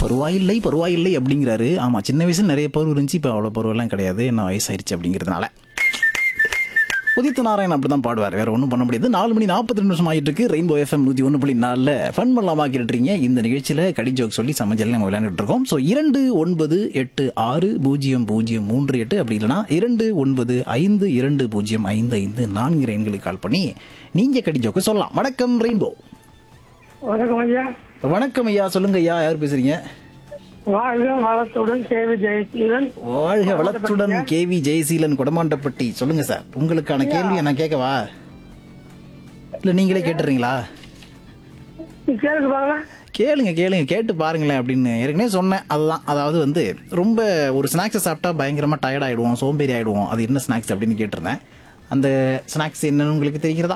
பருவாயில்லை பருவாயில்லை அப்படிங்கிறாரு ஆமா சின்ன வயசுல நிறைய பருவம் இருந்துச்சு இப்போ அவ்வளோ பருவெல்லாம் கிடையாது என்ன வயசாயிருச்சு அப்படிங்கிறதுனால உதித்த நாராயணன் அப்படிதான் பாடுவார் வேற ஒன்றும் பண்ண முடியாது நாலு மணி நாற்பத்தி ரெண்டு நிமிஷம் ஆகிட்டு இருக்கு ரெயின்போ எஃப்எம் நூற்றி ஒன்று புள்ளி நாலில் ஃபன் பண்ணலாமா கேட்டுறீங்க இந்த நிகழ்ச்சியில் கடி ஜோக் சொல்லி சமைச்சல் நம்ம விளையாண்டுட்டு இருக்கோம் ஸோ இரண்டு ஒன்பது எட்டு ஆறு பூஜ்ஜியம் பூஜ்ஜியம் மூன்று எட்டு அப்படி இல்லைனா இரண்டு ஒன்பது ஐந்து இரண்டு பூஜ்ஜியம் ஐந்து ஐந்து நான்கு ரெயின்களுக்கு கால் பண்ணி நீங்கள் கடி ஜோக்கு சொல்லலாம் வணக்கம் ரெயின்போ வணக்கம் ஐயா வணக்கம் ஐயா சொல்லுங்க ஐயா யார் பேசுறீங்க வாழ்க வளத்துடன் கேவி ஜெயசீலன் வாழ்க வளத்துடன் கேவி ஜெயசீலன் கொடமாண்டப்பட்டி சொல்லுங்க சார் உங்களுக்கான கேள்வியை நான் கேட்கவா இல்ல நீங்களே கேட்டுறீங்களா கேளுங்க பாருங்க கேளுங்க கேளுங்க கேட்டு பாருங்களேன் அப்படின்னு ஏற்கனவே சொன்னேன் அதுதான் அதாவது வந்து ரொம்ப ஒரு ஸ்நாக்ஸை சாப்பிட்டா பயங்கரமா டயர்ட் ஆயிடுவோம் சோம்பேறி ஆயிடுவோம் அது என்ன ஸ்நாக்ஸ் அப்படின்னு கேட்டிருந்தேன் அந்த ஸ்நாக்ஸ் என்னன்னு உங்களுக்கு தெரிகிறதா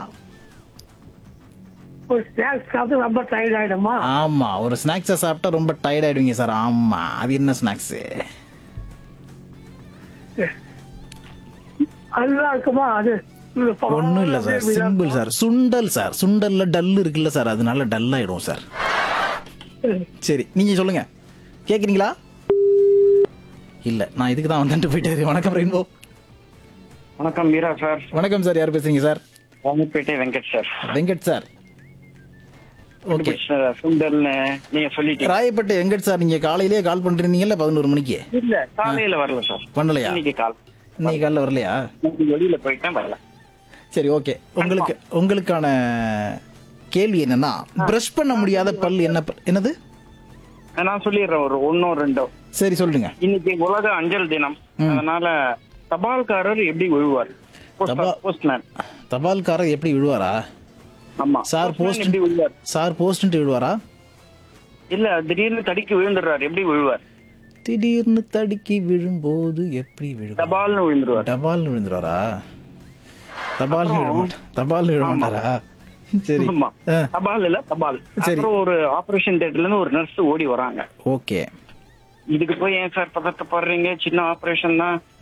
ஒரு ஸ்நாக்ஸ் சாப்பிட்டு ரொம்ப டயர்ட் ஆயிடுமா ஆமா ஒரு ஸ்நாக்ஸை சாப்பிட்டா ரொம்ப டயர்ட் ஆயிடுவீங்க சார் ஆமா அது என்ன ஸ்நாக்ஸ் அதுதான் இருக்குமா அது ஒன்றும் இல்லை சார் சிம்பிள் சார் சுண்டல் சார் சுண்டல்ல டல் இருக்குல்ல சார் அதனால டல் ஆயிடும் சார் சரி நீங்க சொல்லுங்க கேக்குறீங்களா இல்ல நான் இதுக்கு தான் வந்துட்டு போயிட்டாரு வணக்கம் ரெயின்போ வணக்கம் மீரா சார் வணக்கம் சார் யார் பேசுறீங்க sir Ramapettai Venkat sir Venkat sir okay சுந்தர்னு நீங்க சொல்லிட்டீங்க ராயப்பேட்டை வெங்கட் சார் நீங்க காலையிலேயே கால் பண்ணிருந்தீங்கல்ல பதினோரு மணிக்கு இல்ல காலையில வரல சார் பண்ணலையா இன்னைக்கு கால் இன்னைக்கு காலைல வரலையா இன்னைக்கு வெளியில போயிட்டேன் வரல சரி ஓகே உங்களுக்கு உங்களுக்கான கேள்வி என்னன்னா பிரஷ் பண்ண முடியாத பல் என்ன பல்? என்னது நான் சொல்லிடுறேன் ஒரு ஒன்னோ ரெண்டோ சரி சொல்லுங்க இன்னைக்கு உலக அஞ்சல் தினம் அதனால தபால்காரர் எப்படி விழுவார் தபால்- போஸ்ட்மேன் தபால்காரர் எப்படி விழுவாரா ஆமா சார் Postman போஸ்ட் எப்படி விழுவார் சார் போஸ்ட் விழுவாரா இல்ல திடீர்னு தடிக்கு விழுந்துடுறாரு எப்படி விழுவார் திடீர்னு தடுக்கி விழும்போது எப்படி விழுவார் தபால்னு விழுந்துருவார் தபால் விழுந்துருவாரா தபால் விழ மாட்டா தபால் விழ மாட்டாரா சரி ஆமா ஆ, தபால் இல்ல தபால் சரி. அப்புறம் ஒரு ஆபரேஷன் தேட்டர்ல இருந்து ஒரு நர்ஸ் ஓடி வராங்க ஓகே இதுக்கு போய் ஏன் சார் பதட்டப்படுறீங்க சின்ன ஆபரேஷன் தான்